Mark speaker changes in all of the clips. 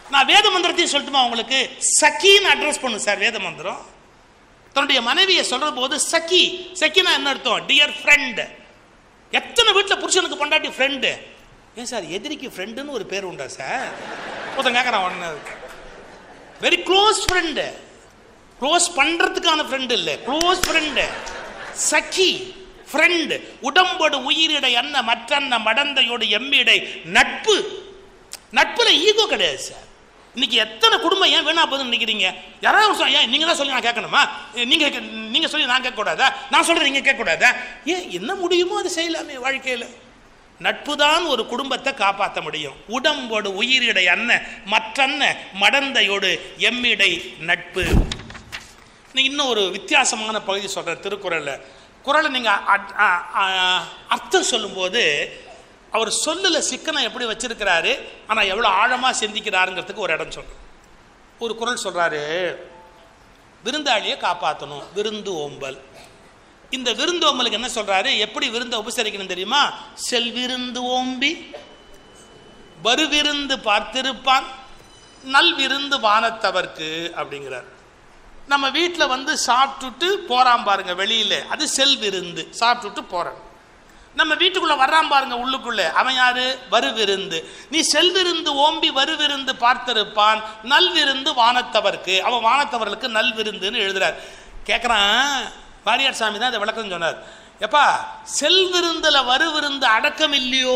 Speaker 1: நான் வேத மந்திரத்தையும் சொல்லட்டுமா உங்களுக்கு சக்கின்னு அட்ரஸ் பண்ணும் சார் வேத மந்திரம் தன்னுடைய மனைவியை சொல்ற போது சக்கி சக்கினா என்ன அர்த்தம் டியர் ஃப்ரெண்ட் எத்தனை வீட்டில் புருஷனுக்கு பொண்டாட்டி ஃப்ரெண்டு ஏன் சார் எதிரிக்கு ஃப்ரெண்டுன்னு ஒரு பேர் உண்டா சார் ஒருத்தன் கேட்குறான் உடனே வெரி க்ளோஸ் ஃப்ரெண்டு க்ளோஸ் பண்றதுக்கான ஃப்ரெண்டு இல்லை க்ளோஸ் ஃப்ரெண்டு சखी ஃப்ரெண்டு உடம்போடு உயிரிடை அன்ன மற்றன்ன மடந்தையோடு எம்மிடை நட்பு நட்புல ஈகோ கிடையாது சார் இன்னைக்கு எத்தனை குடும்பம் ஏன் வீணா போகுதுன்னு நினைக்கிறீங்க யாராவது சொல்~ ஏன் நீங்க தான் சொல்லி நான் கேட்கணுமா நீங்க கேக்க- நீங்க சொல்லி நான் கேட்க கூடாதா நான் சொல்றது நீங்க கேட்க கூடாதா ஏன் என்ன முடியுமோ அது செய்யலாமே வாழ்க்கையில நட்பு தான் ஒரு குடும்பத்தை காப்பாற்ற முடியும் உடம்போடு உயிரிடை அன்ன மற்றன்ன மடந்தையோடு எம்மிடை நட்பு நீ இன்னும் ஒரு வித்தியாசமான பகுதி சொல்ற திருக்குறள்ல குறளை நீங்க அ- அ- அ- அர்த்தம் சொல்லும்போது அவர் சொல்லுல சிக்கனை எப்படி வச்சிருக்கிறாரு ஆனா எவ்வளவு ஆழமா சிந்திக்கிறாருங்கிறதுக்கு ஒரு இடம் சொல்றேன் ஒரு குறள் சொல்றாரு விருந்தாளியை காப்பாற்றணும் விருந்து ஓம்பல் இந்த விருந்து ஓம்பலுக்கு என்ன சொல்றாரு எப்படி விருந்தை உபசரிக்கணும் தெரியுமா செல்விருந்து ஓம்பி வருவிருந்து பார்த்திருப்பான் நல்விருந்து வானத்தவர்க்கு அப்படிங்கிறார் நம்ம வீட்டில் வந்து சாப்பிட்டுட்டு போறான் பாருங்க வெளியில அது செல் விருந்து சாப்பிட்டுட்டு போறான் நம்ம வீட்டுக்குள்ள வர்றான் பாருங்க உள்ளுக்குள்ள அவன் யாரு வருவிருந்து நீ செல்விருந்து ஓம்பி வருவிருந்து பார்த்திருப்பான் நல்விருந்து வானத்தவர்க்கு அவன் வானத்தவர்களுக்கு நல்விருந்துன்னு எழுதுறார் கேட்குறான் வாரியார் சாமி தான் இந்த விளக்கம் சொன்னார் எப்பா செல்விருந்துல வருவிருந்து அடக்கம் இல்லையோ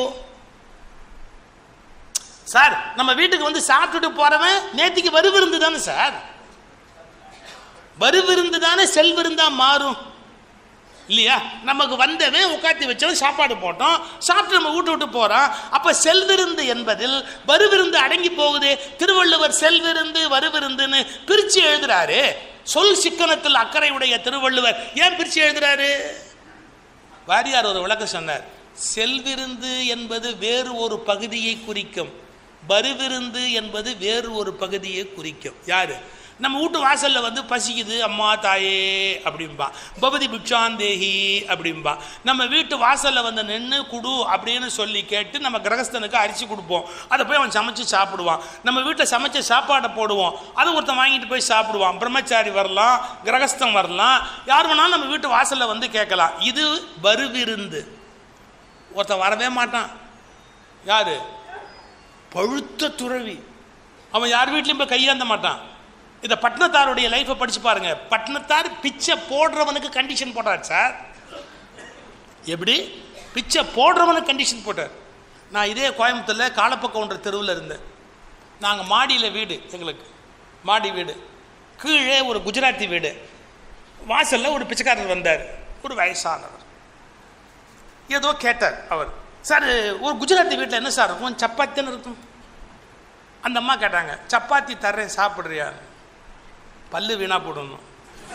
Speaker 1: சார் நம்ம வீட்டுக்கு வந்து சாப்பிட்டுட்டு போறவன் நேத்திக்கு வருவிருந்து தானே சார் வருவிருந்து தானே செல்விருந்தா மாறும் இல்லையா நமக்கு வந்தவன் உட்காந்து வச்சவன் சாப்பாடு போட்டோம் சாப்பிட்டு நம்ம வீட்டு விட்டு போறோம் அப்ப செல்விருந்து என்பதில் வருவிருந்து அடங்கி போகுது திருவள்ளுவர் செல்விருந்து வருவிருந்துன்னு பிரிச்சு எழுதுறாரு சொல் சிக்கனத்தில் அக்கறை உடைய திருவள்ளுவர் ஏன் பிரிச்சு எழுதுறாரு வாரியார் ஒரு விளக்கம் சொன்னார் செல்விருந்து என்பது வேறு ஒரு பகுதியை குறிக்கும் வருவிருந்து என்பது வேறு ஒரு பகுதியை குறிக்கும் யாரு நம்ம வீட்டு வாசல்ல வந்து பசிக்குது அம்மா தாயே அப்படிம்பா பவதி பிக்ஷாந்தேஹி அப்படிம்பா நம்ம வீட்டு வாசல்ல வந்து நின்று குடு அப்படின்னு சொல்லி கேட்டு நம்ம கிரகஸ்தனுக்கு அரிசி கொடுப்போம் அதை போய் அவன் சமைச்சு சாப்பிடுவான் நம்ம வீட்டில் சமைச்ச சாப்பாடை போடுவோம் அதை ஒருத்தன் வாங்கிட்டு போய் சாப்பிடுவான் பிரம்மச்சாரி வரலாம் கிரகஸ்தன் வரலாம் யார் வேணாலும் நம்ம வீட்டு வாசல்ல வந்து கேட்கலாம் இது வருவிருந்து ஒருத்தன் வரவே மாட்டான் யாரு பழுத்த துறவி அவன் யார் வீட்லையும் போய் கையாந்த மாட்டான் இந்த பட்னத்தாருடைய லைஃப்பை படிச்சு பாருங்க பட்னத்தார் பிச்சை போடுறவனுக்கு கண்டிஷன் போட்டார் சார் எப்படி பிச்சை போடுறவனுக்கு கண்டிஷன் போட்டார் நான் இதே கோயம்புத்தூரில் காலப்பக்கவுன்ற தெருவில் இருந்தேன் நாங்கள் மாடியில் வீடு எங்களுக்கு மாடி வீடு கீழே ஒரு குஜராத்தி வீடு வாசலில் ஒரு பிச்சைக்காரர் வந்தார் ஒரு வயசானவர் ஏதோ கேட்டார் அவர் சார் ஒரு குஜராத்தி வீட்டில் என்ன சார் இருக்கும் சப்பாத்தி தானே இருக்கும் அந்த அம்மா கேட்டாங்க சப்பாத்தி தர்றேன் சாப்பிட்றியான்னு பல்லு வீணா போடணும்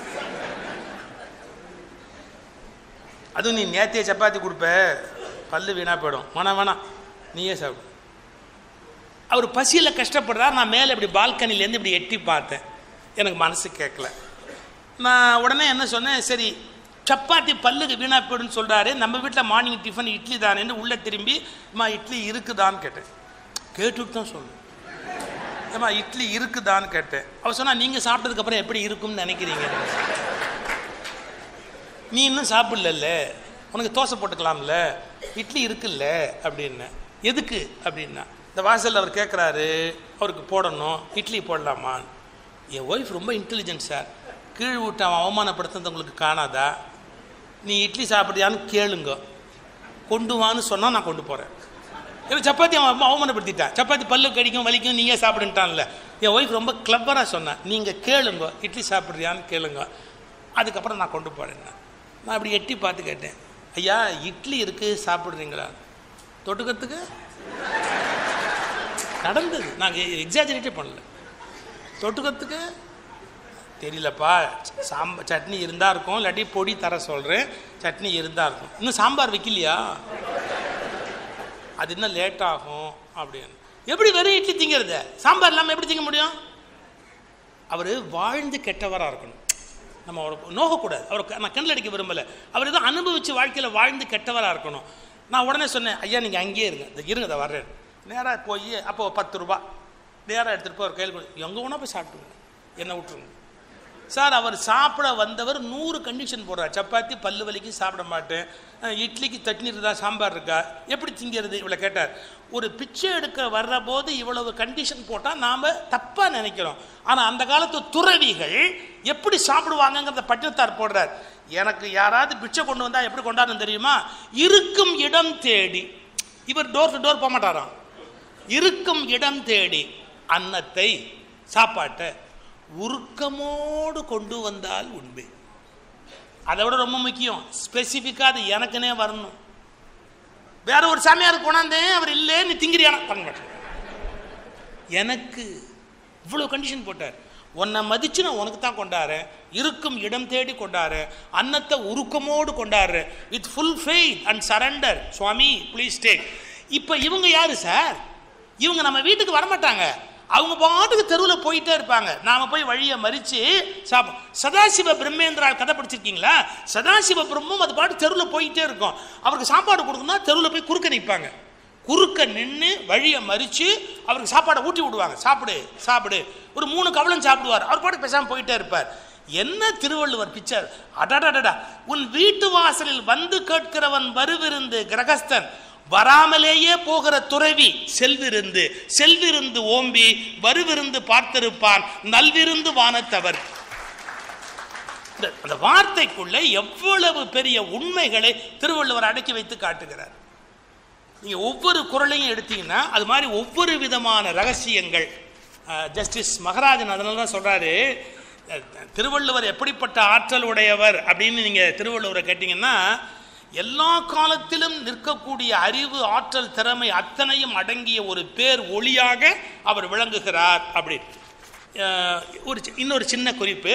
Speaker 1: அதுவும் நீ நேத்திய சப்பாத்தி கொடுப்ப பல்லு வீணா போயிடும் வேணாம் வேணாம் நீயே சாப்பிடு அவர் பசியில் கஷ்டப்படுறார் நான் மேலே இப்படி பால்கனிலேருந்து இப்படி எட்டி பார்த்தேன் எனக்கு மனசு கேட்கல நான் உடனே என்ன சொன்னேன் சரி சப்பாத்தி பல்லுக்கு வீணா போயிடுன்னு சொல்கிறாரு நம்ம வீட்டில் மார்னிங் டிஃபன் இட்லி தானேன்னு உள்ளே திரும்பி அம்மா இட்லி இருக்குதான்னு கேட்டேன் கேட்டுட்டு தான் சொன்னேன் ஏம்மா இட்லி இருக்குதான்னு கேட்டேன் அவர் சொன்னா நீங்கள் சாப்பிட்டதுக்கப்புறம் எப்படி இருக்கும்னு நினைக்கிறீங்க நீ இன்னும் சாப்பிடல உனக்கு தோசை போட்டுக்கலாம்ல இட்லி இருக்குல்ல அப்படின்னு எதுக்கு அப்படின்னா இந்த வாசலில் அவர் கேட்குறாரு அவருக்கு போடணும் இட்லி போடலாமான்னு என் ஒய்ஃப் ரொம்ப இன்டெலிஜென்ட் சார் கீழ் விட்டு அவன் அவமானப்படுத்துறது உங்களுக்கு காணாதா நீ இட்லி சாப்பிட்றியான்னு கேளுங்க கொண்டு வான்னு சொன்னால் நான் கொண்டு போகிறேன் ஏன்னா சப்பாத்தி அவன் அம்மா அவமானப்படுத்திட்டான் சப்பாத்தி பல்லு கடிக்கும் வலிக்கும் நீங்கள் சாப்பிடுன்ட்டான்ல என் ஒய்ஃப் ரொம்ப கிளப்பராக சொன்னேன் நீங்கள் கேளுங்க இட்லி சாப்பிட்றியான்னு கேளுங்க அதுக்கப்புறம் நான் கொண்டு போகிறேன் நான் அப்படி எட்டி பார்த்து கேட்டேன் ஐயா இட்லி இருக்குது சாப்பிட்றீங்களா தொட்டுக்கிறதுக்கு நடந்தது நாங்கள் எக்ஸாஜரேட்டே பண்ணல தொட்டுக்கிறதுக்கு தெரியலப்பா சாம்பார் சட்னி இருந்தால் இருக்கும் இல்லாட்டி பொடி தர சொல்கிறேன் சட்னி இருந்தால் இருக்கும் இன்னும் சாம்பார் வைக்கலையா அது இன்னும் லேட் ஆகும் அப்படின்னு எப்படி வெறும் இட்லி திங்கிறது சாம்பார் இல்லாமல் எப்படி திங்க முடியும் அவர் வாழ்ந்து கெட்டவராக இருக்கணும் நம்ம அவரை நோகக்கூடாது அவரை நான் கிண்டல் அடிக்க விரும்பலை அவர் ஏதோ அனுபவித்து வாழ்க்கையில் வாழ்ந்து கெட்டவராக இருக்கணும் நான் உடனே சொன்னேன் ஐயா நீங்கள் அங்கேயே இருங்க இந்த இருங்க இதை வர்றேன் நேராக போய் அப்போ பத்து ரூபா நேராக எடுத்துகிட்டு போய் ஒரு கையில் கொடு எங்கே வேணா போய் சாப்பிட்டுங்க என்ன விட்டுருங்க சார் அவர் சாப்பிட வந்தவர் நூறு கண்டிஷன் போடுறார் சப்பாத்தி பல்லு வலிக்கு சாப்பிட மாட்டேன் அஹ் இட்லிக்கு சட்னி இருக்கா சாம்பார் இருக்கா எப்படி திங்கிறது இவ்வளோ கேட்டார் ஒரு பிச்சை எடுக்க வர்ற போது இவ்வளவு கண்டிஷன் போட்டால் நாம் தப்பாக நினைக்கிறோம் ஆனால் அந்த காலத்து துறவிகள் எப்படி சாப்பிடுவாங்கங்கிறத பட்டினத்தார் போடுறார் எனக்கு யாராவது பிச்சை கொண்டு வந்தால் எப்படி கொண்டாடணும் தெரியுமா இருக்கும் இடம் தேடி இவர் டோர் டு டோர் போக மாட்டாராம் இருக்கும் இடம் தேடி அன்னத்தை சாப்பாட்டை உருக்கமோடு கொண்டு வந்தால் உண்மை அதை விட ரொம்ப முக்கியம் ஸ்பெசிஃபிக்காக அது எனக்குனே வரணும் வேற ஒரு சாமியார் கொண்டாந்தேன் அவர் இல்லை நீ திங்கிறியான பண்ண மாட்டேன் எனக்கு இவ்வளோ கண்டிஷன் போட்டார் உன்னை மதிச்சு நான் உனக்கு தான் கொண்டாடுறேன் இருக்கும் இடம் தேடி கொண்டாடுறேன் அன்னத்தை உருக்கமோடு கொண்டாடுறேன் with full faith and surrender சுவாமி ப்ளீஸ் டேக் இப்போ இவங்க யாரு சார் இவங்க நம்ம வீட்டுக்கு வரமாட்டாங்க அவங்க பாட்டுக்கு தெருவில் போயிட்டே இருப்பாங்க நாம போய் வழியை மறித்து சாப்பிடும் சதாசிவ பிரம்மேந்திரா கதை படிச்சிருக்கீங்களா சதாசிவ பிரம்மம் அது பாட்டு தெருவில் போயிட்டே இருக்கும் அவருக்கு சாப்பாடு கொடுக்கணும்னா தெருவில் போய் குறுக்க நிற்பாங்க குறுக்க நின்று வழியை மறித்து அவருக்கு சாப்பாடை ஊட்டி விடுவாங்க சாப்பிடு சாப்பிடு ஒரு மூணு கவலம் சாப்பிடுவார் அவர் பாட்டுக்கு பேசாமல் போயிட்டே இருப்பார் என்ன திருவள்ளுவர் பிக்சர் அடடடடா உன் வீட்டு வாசலில் வந்து கேட்கிறவன் வருவிருந்து கிரகஸ்தன் வராமலேயே போகிற துறவி செல்விருந்து செல்விருந்து ஓம்பி வருவிருந்து பார்த்திருப்பான் நல்விருந்து வானத்தவர் இந்த- அந்த வார்த்தைக்குள்ள எவ்வளவு பெரிய உண்மைகளை திருவள்ளுவர் அடக்கி வைத்து காட்டுகிறார் நீங்க ஒவ்வொரு குரலையும் எடுத்தீங்கன்னா அது மாதிரி ஒவ்வொரு விதமான ரகசியங்கள் ஜஸ்டிஸ் மகராஜன் அதனால தான் சொல்றாரு அஹ், திருவள்ளுவர் எப்படிப்பட்ட ஆற்றல் உடையவர் அப்படின்னு நீங்க திருவள்ளுவரை கேட்டீங்கன்னா எல்லா காலத்திலும் நிற்கக்கூடிய அறிவு ஆற்றல் திறமை அத்தனையும் அடங்கிய ஒரு பேர் ஒளியாக அவர் விளங்குகிறார் அப்படி அஹ், ஒரு சி- இன்னொரு சின்ன குறிப்பு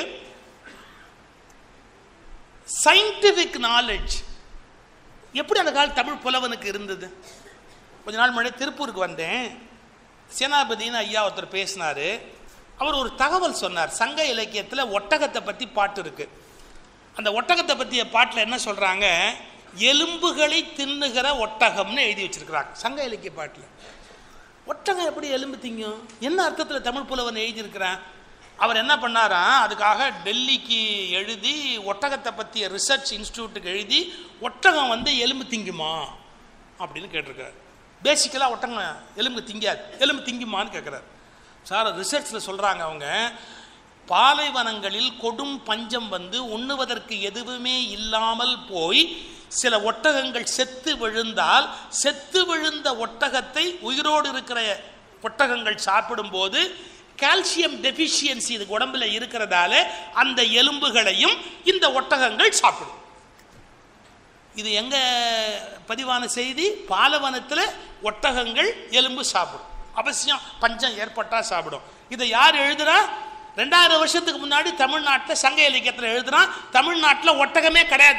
Speaker 1: சயின்டிஃபிக் நாலேஜ் எப்படி அந்த கால தமிழ் புலவனுக்கு இருந்தது கொஞ்ச நாள் முன்னாடி திருப்பூருக்கு வந்தேன் சேனாபதினு ஐயா ஒருத்தர் பேசினார் அவர் ஒரு தகவல் சொன்னார் சங்க இலக்கியத்தில் ஒட்டகத்தை பற்றி பாட்டு இருக்கு அந்த ஒட்டகத்தை பற்றிய பாட்டில் என்ன சொல்கிறாங்க எலும்புகளை தின்னுகிற ஒட்டகம்னு எழுதி வச்சிருக்கிறாங்க சங்க இலக்கிய பாட்டில் ஒட்டகம் எப்படி எலும்பு திங்கும் என்ன அர்த்தத்தில் தமிழ் புலவன் எழுதியிருக்கிறான் அவர் என்ன பண்ணாராம் அதுக்காக டெல்லிக்கு எழுதி ஒட்டகத்தை பற்றிய ரிசர்ச் இன்ஸ்டியூட்டுக்கு எழுதி ஒட்டகம் வந்து எலும்பு திங்குமா அப்படின்னு கேட்டிருக்காரு பேசிக்கலாக ஒட்டகம் எலும்பு திங்காது எலும்பு திங்குமான்னு கேட்குறாரு சார் ரிசர்ச்சில் சொல்கிறாங்க அவங்க பாலைவனங்களில் கொடும் பஞ்சம் வந்து உண்ணுவதற்கு எதுவுமே இல்லாமல் போய் சில ஒட்டகங்கள் செத்து விழுந்தால் செத்து விழுந்த ஒட்டகத்தை உயிரோடு இருக்கிற ஒட்டகங்கள் சாப்பிடும்போது கால்சியம் டெஃபிஷியன்சி இது உடம்புல இருக்கிறதால அந்த எலும்புகளையும் இந்த ஒட்டகங்கள் சாப்பிடும் இது எங்க பதிவான செய்தி பாலவனத்தில் ஒட்டகங்கள் எலும்பு சாப்பிடும் அவசியம் பஞ்சம் ஏற்பட்டா சாப்பிடும் இதை யார் எழுதுறா ரெண்டாயிரம் வருஷத்துக்கு முன்னாடி தமிழ்நாட்டில் சங்க இலக்கியத்தில் எழுதுறான் தமிழ்நாட்டில் ஒட்டகமே கிடையாது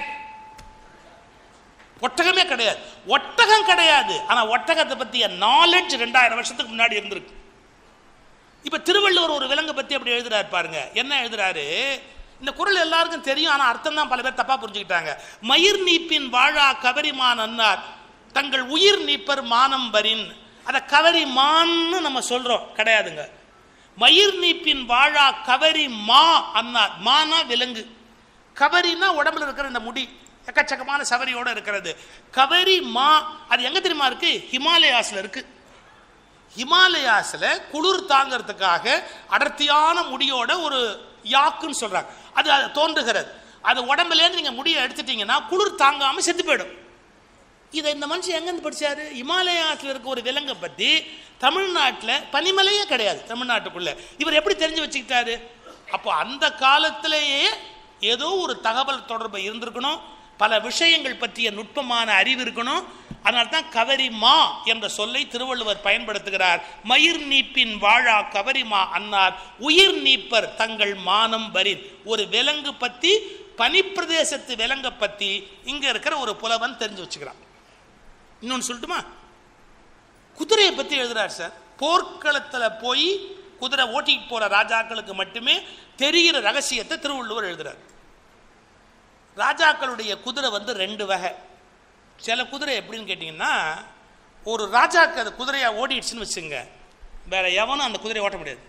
Speaker 1: ஒட்டகமே கிடையாது ஒட்டகம் கிடையாது ஆனா ஒட்டகத்தை பற்றிய நாலேஜ் ரெண்டாயிரம் வருஷத்துக்கு முன்னாடி இருந்திருக்கு இப்ப திருவள்ளுவர் ஒரு விலங்கை பத்தி அப்படி எழுதுறாரு பாருங்க என்ன எழுதுறாரு இந்த குறள் எல்லாருக்கும் தெரியும் ஆனா அர்த்தம் தான் பல பேர் தப்பா புரிஞ்சுக்கிட்டாங்க மயிர் நீப்பின் வாழா கவரிமான் அன்னார் தங்கள் உயிர் நீப்பர் மானம் வரின் அத கவரி மான்னு நம்ம சொல்றோம் கிடையாதுங்க மயிர் நீப்பின் வாழா கவரி மா அன்னார் மானா விலங்கு கவரினா உடம்புல இருக்கிற இந்த முடி எக்கச்சக்கமான சவரியோட இருக்கிறது கவரி மா அது எங்க தெரியுமா இருக்கு ஹிமாலயாஸ்ல இருக்கு ஹிமாலயாஸில் குளிர் தாங்கிறதுக்காக அடர்த்தியான முடியோட ஒரு யாக்குன்னு சொல்றாங்க அது அது தோன்றுகிறது அது உடம்புலேருந்து நீங்கள் முடியை எடுத்துட்டீங்கன்னா குளிர் தாங்காமல் செத்து போயிடும் இதை இந்த மனுஷன் எங்கேருந்து படிச்சாரு இமாலயாஸில் இருக்க ஒரு விலங்கை பற்றி தமிழ்நாட்டில் பனிமலையே கிடையாது தமிழ்நாட்டுக்குள்ள இவர் எப்படி தெரிஞ்சு வச்சுக்கிட்டாரு அப்போ அந்த காலத்திலேயே ஏதோ ஒரு தகவல் தொடர்பு இருந்திருக்கணும் பல விஷயங்கள் பற்றிய நுட்பமான அறிவு இருக்கணும் அதனால தான் கவரிமா என்ற சொல்லை திருவள்ளுவர் பயன்படுத்துகிறார் மயிர் நீப்பின் வாழா கவரிமா அன்னார் உயிர் நீப்பர் தங்கள் மானம் வரின் ஒரு விலங்கு பற்றி பனிப்பிரதேசத்து விலங்கை பற்றி இங்கே இருக்கிற ஒரு புலவன் தெரிஞ்சு வச்சுக்கிறான் இன்னொன்று சொல்லட்டுமா குதிரையை பற்றி எழுதுறார் சார் போர்க்களத்தில் போய் குதிரை ஓட்டிட்டு போகிற ராஜாக்களுக்கு மட்டுமே தெரிகிற ரகசியத்தை திருவள்ளுவர் எழுதுறார் ராஜாக்களுடைய குதிரை வந்து ரெண்டு வகை சில குதிரை எப்படின்னு கேட்டிங்கன்னா ஒரு ராஜாக்கு அது குதிரையாக ஓடிடுச்சுன்னு வச்சுங்க வேற எவனும் அந்த குதிரையை ஓட்ட முடியாது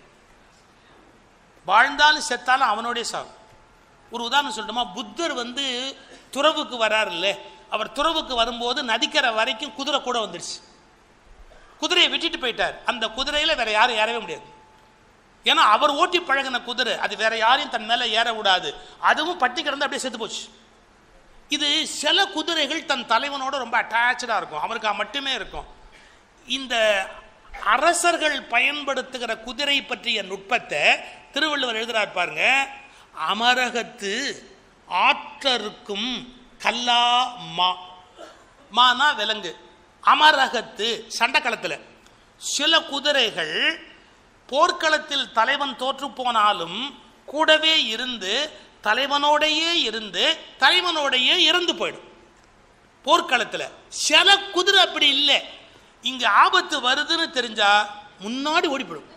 Speaker 1: வாழ்ந்தாலும் செத்தாலும் அவனோடய சாகும் ஒரு உதாரணம் சொல்லட்டுமா புத்தர் வந்து துறவுக்கு வராருல்ல அவர் துறவுக்கு வரும்போது நதிக்கரை வரைக்கும் குதிரை கூட வந்துடுச்சு குதிரையை விட்டுட்டு போயிட்டார் அந்த குதிரையில் வேற யாரும் ஏறவே முடியாது ஏன்னா அவர் ஓட்டி பழகின குதிரை அது வேற யாரையும் தன் மேலே ஏற விடாது அதுவும் பட்டி கிடந்து அப்படியே செத்து போச்சு இது சில குதிரைகள் தன் தலைவனோட ரொம்ப அட்டாச்சாக இருக்கும் அவருக்கு மட்டுமே இருக்கும் இந்த அரசர்கள் பயன்படுத்துகிற குதிரை பற்றிய நுட்பத்தை திருவள்ளுவர் எழுதுறார் பாருங்க அமரகத்து ஆற்றருக்கும் கல்லா மா மானா விலங்கு அமரகத்து சண்டைக்களத்தில் சில குதிரைகள் போர்க்களத்தில் தலைவன் தோற்று போனாலும் கூடவே இருந்து தலைவனோடையே இருந்து தலைவனோடையே இறந்து போயிடும் போர்க்களத்தில் சில குதிரை அப்படி இல்லை இங்க ஆபத்து வருதுன்னு தெரிஞ்சா முன்னாடி ஓடி போயிடும்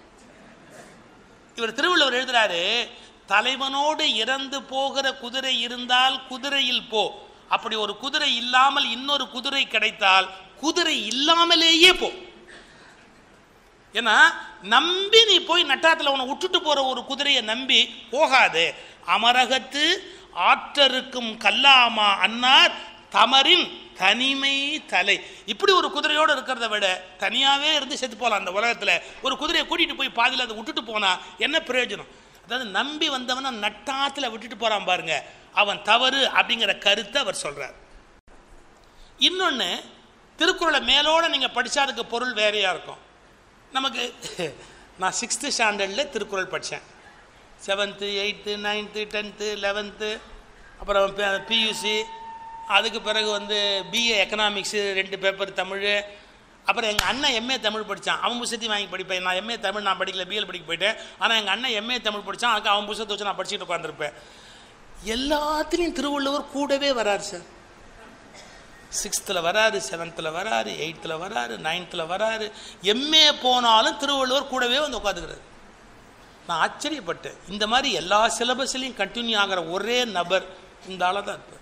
Speaker 1: இவர் திருவள்ளுவர் எழுதுறாரு தலைவனோடு இறந்து போகிற குதிரை இருந்தால் குதிரையில் போ அப்படி ஒரு குதிரை இல்லாமல் இன்னொரு குதிரை கிடைத்தால் குதிரை இல்லாமலேயே போ ஏன்னா நம்பி நீ போய் நட்டாத்துல உன்னை விட்டுட்டு போற ஒரு குதிரையை நம்பி போகாது அமரகத்து ஆற்றருக்கும் கல்லாமா அன்னார் தமரின் தனிமை தலை இப்படி ஒரு குதிரையோடு இருக்கிறத விட தனியாவே இருந்து செத்து போகலாம் அந்த உலகத்துல ஒரு குதிரையை கூட்டிட்டு போய் பாதியில் அதை விட்டுட்டு போனா என்ன பிரயோஜனம் அதாவது நம்பி வந்தவன நட்டாத்துல விட்டுட்டு போறான் பாருங்க அவன் தவறு அப்படிங்கிற கருத்தை அவர் சொல்றார் இன்னொன்று திருக்குறளை மேலோட நீங்கள் படிச்சா அதுக்கு பொருள் வேறையாக இருக்கும் நமக்கு நான் சிக்ஸ்த்து ஸ்டாண்டர்டில் திருக்குறள் படித்தேன் seventh eighth ninth tenth eleventh அப்புறம் பியூசி அதுக்கு பிறகு வந்து பிஏ எக்கனாமிக்ஸு ரெண்டு பேப்பர் தமிழ் அப்புறம் எங்கள் அண்ணன் எம்ஏ தமிழ் படித்தான் அவன் புத்தகத்தையும் வாங்கி படிப்பேன் நான் எம்ஏ தமிழ் நான் படிக்கல பிஎல் படிக்க போயிட்டேன் ஆனால் எங்கள் அண்ணன் எம்ஏ தமிழ் படித்தான் அதுக்கு அவன் புத்தகத்தை வச்சு நான் படிச்சுட்டு உட்காந்துருப்பேன் எல்லாத்துலேயும் திருவள்ளுவர் கூடவே வராரு சார் சிக்ஸ்த்தில் வராரு செவன்த்தில் வராரு எயித்தில் வராரு நைன்த்தில் வராரு எம்ஏ போனாலும் திருவள்ளுவர் கூடவே வந்து உட்காந்துக்கிறாரு நான் ஆச்சரியப்பட்டேன் இந்த மாதிரி எல்லா சிலபஸ்லையும் கண்டினியூ ஆகிற ஒரே நபர் இந்த ஆளாக தான் இருப்பார்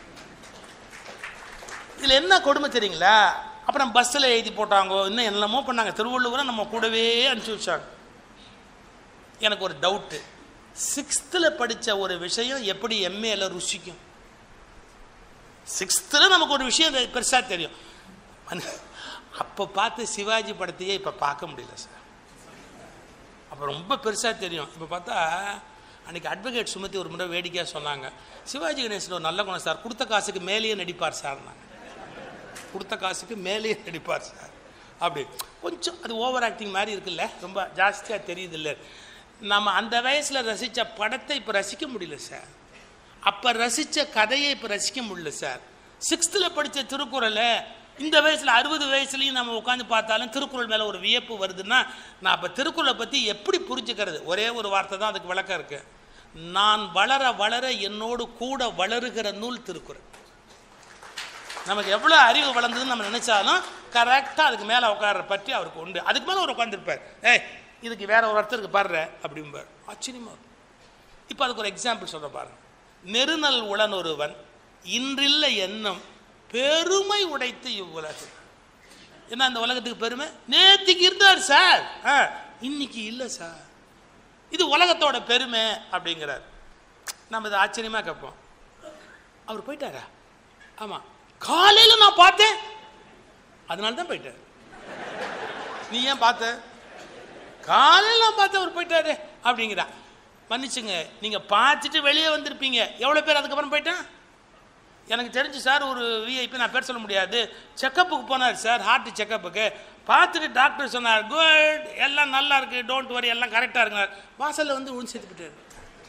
Speaker 1: இதில் என்ன கொடுமை தெரியுங்களா அப்புறம் பஸ்ஸில் எழுதி போட்டாங்க இன்னும் என்னமோ பண்ணாங்க திருவள்ளுவரை நம்ம கூடவே அனுப்பிச்சி வச்சாங்க எனக்கு ஒரு டவுட்டு சிக்ஸ்த்தில் படித்த ஒரு விஷயம் எப்படி எம்ஏல ருசிக்கும் சிக்ஸ்த்தில் நமக்கு ஒரு விஷயம் பெருசாக தெரியும் அப்போ பார்த்து சிவாஜி படத்தையே இப்போ பார்க்க முடியல சார் அப்போ ரொம்ப பெருசாக தெரியும் இப்போ பார்த்தா அன்றைக்கி அட்வொகேட் சுமத்தி ஒரு முறை வேடிக்கையாக சொன்னாங்க சிவாஜி கணேசன் ஒரு நல்ல குணம் சார் கொடுத்த காசுக்கு மேலேயே நடிப்பார் சார் நாங்கள் கொடுத்த காசுக்கு மேலேயே நடிப்பார் சார் அப்படி கொஞ்சம் அது ஓவர் ஆக்டிங் மாதிரி இருக்குல்ல ரொம்ப ஜாஸ்தியாக தெரியுது இல்லை நம்ம அந்த வயசில் ரசித்த படத்தை இப்போ ரசிக்க முடியல சார் அப்போ ரசித்த கதையை இப்போ ரசிக்க முடியல சார் சிக்ஸ்த்தில் படித்த திருக்குறளை இந்த வயசில் அறுபது வயசுலையும் நம்ம உட்காந்து பார்த்தாலும் திருக்குறள் மேலே ஒரு வியப்பு வருதுன்னா நான் அப்போ திருக்குறளை பற்றி எப்படி புரிஞ்சுக்கிறது ஒரே ஒரு வார்த்தை தான் அதுக்கு விளக்கம் இருக்கு நான் வளர வளர என்னோடு கூட வளருகிற நூல் திருக்குறள் நமக்கு எவ்வளோ அறிவு வளர்ந்ததுன்னு நம்ம நினைச்சாலும் கரெக்டாக அதுக்கு மேலே உட்கார்ற பற்றி அவருக்கு உண்டு அதுக்கு மேலே அவர் உட்காந்துருப்பார் ஏய் இதுக்கு வேற ஒரு அர்த்தத்துக்கு பாடுற அப்படிம்பார் ஆச்சரியமா இப்போ அதுக்கு ஒரு எக்ஸாம்பிள் சொல்ற பாருங்க நெருநல் உளன் ஒருவன் இன்றில்லை எண்ணம் பெருமை உடைத்து இவ்வுலகு என்ன அந்த உலகத்துக்கு பெருமை நேத்திக்கு இருந்தார் சார் ஆ, இன்னைக்கு இல்லை சார் இது உலகத்தோட பெருமை அப்படிங்கிறார் நம்ம இதை ஆச்சரியமா கேட்போம் அவர் போயிட்டாரா ஆமா காலையில நான் பார்த்தேன் அதனால தான் போயிட்டார் நீ ஏன் பார்த்த காலையில் நான் பார்த்து அவர் போயிட்டாரு அப்படிங்கிறா மன்னிச்சுங்க நீங்க பார்த்துட்டு வெளியே வந்திருப்பீங்க எவ்வளோ பேர் அதுக்கப்புறம் போயிட்டான் எனக்கு தெரிஞ்சு சார் ஒரு விஐபி நான் பேர் சொல்ல முடியாது செக்கப்புக்கு போனார் சார் ஹார்ட் செக்கப்புக்கு பார்த்துட்டு டாக்டர் சொன்னார் குட் எல்லாம் நல்லா இருக்கு டோன்ட் வரி எல்லாம் கரெக்டாக இருக்குங்க வாசலில் வந்து விழுந்து சேர்த்து போயிட்டாரு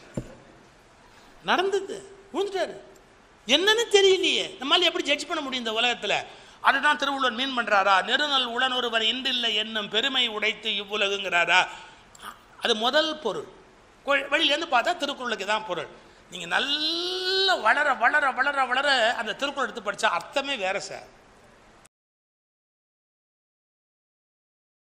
Speaker 1: நடந்தது விழுந்துட்டாரு என்னன்னு தெரியலையே நம்மளால எப்படி ஜட்ஜ் பண்ண முடியும் இந்த உலகத்துல அதுதான் திருவள்ளுவர் மீன் பண்றாரா நெருநல் உடன் ஒருவர் இன்றில்லை என்னும் பெருமை உடைத்து இவ்வுலகுங்கிறாரா அது முதல் பொருள் கொ- வெளியிலேருந்து பார்த்தா திருக்குறளுக்கு தான் பொருள் நீங்க நல்லா வளர வளர வளர வளர அந்த திருக்குறள் எடுத்து படிச்சா அர்த்தமே வேற சார்